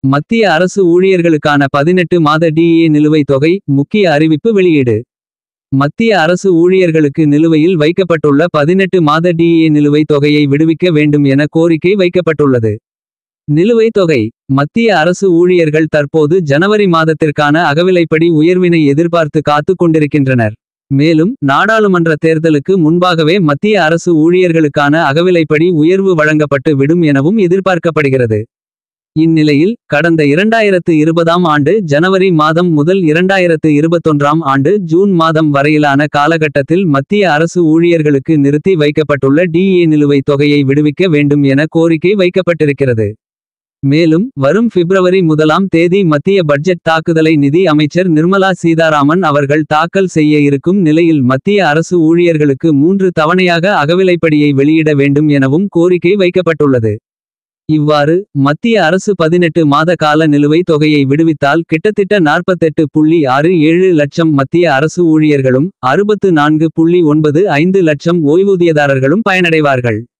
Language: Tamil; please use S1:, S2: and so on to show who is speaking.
S1: மத்திய அரசு ஊழியர்களுக்கான பதினெட்டு மாத டிஏ நிலுவைத் தொகை முக்கிய அறிவிப்பு வெளியீடு மத்திய அரசு ஊழியர்களுக்கு நிலுவையில் வைக்கப்பட்டுள்ள பதினெட்டு மாத டிஏ நிலுவைத் தொகையை விடுவிக்க வேண்டும் என கோரிக்கை வைக்கப்பட்டுள்ளது நிலுவைத் தொகை மத்திய அரசு ஊழியர்கள் தற்போது ஜனவரி மாதத்திற்கான அகவிலைப்படி உயர்வினை எதிர்பார்த்து காத்துக் கொண்டிருக்கின்றனர் மேலும் நாடாளுமன்ற தேர்தலுக்கு முன்பாகவே மத்திய அரசு ஊழியர்களுக்கான அகவிலைப்படி உயர்வு வழங்கப்பட்டு விடும் எனவும் எதிர்பார்க்கப்படுகிறது இந்நிலையில் கடந்த இரண்டாயிரத்து இருபதாம் ஆண்டு ஜனவரி மாதம் முதல் இரண்டாயிரத்து இருபத்தொன்றாம் ஆண்டு ஜூன் மாதம் வரையிலான காலகட்டத்தில் மத்திய அரசு ஊழியர்களுக்கு நிறுத்தி வைக்கப்பட்டுள்ள டிஏ நிலுவைத் தொகையை விடுவிக்க வேண்டும் என கோரிக்கை வைக்கப்பட்டிருக்கிறது மேலும் வரும் பிப்ரவரி முதலாம் தேதி மத்திய பட்ஜெட் தாக்குதலை நிதி அமைச்சர் நிர்மலா சீதாராமன் அவர்கள் தாக்கல் செய்ய இருக்கும் நிலையில் மத்திய அரசு ஊழியர்களுக்கு மூன்று தவணையாக அகவிலைப்படியை வெளியிட வேண்டும் எனவும் கோரிக்கை வைக்கப்பட்டுள்ளது இவ்வாறு மத்திய அரசு பதினெட்டு மாத கால நிலுவைத் தொகையை விடுவித்தால் கிட்டத்தட்ட நாற்பத்தெட்டு புள்ளி ஆறு ஏழு லட்சம் மத்திய அரசு ஊழியர்களும் அறுபத்து நான்கு புள்ளி ஒன்பது ஐந்து லட்சம் ஓய்வூதியதாரர்களும் பயனடைவார்கள்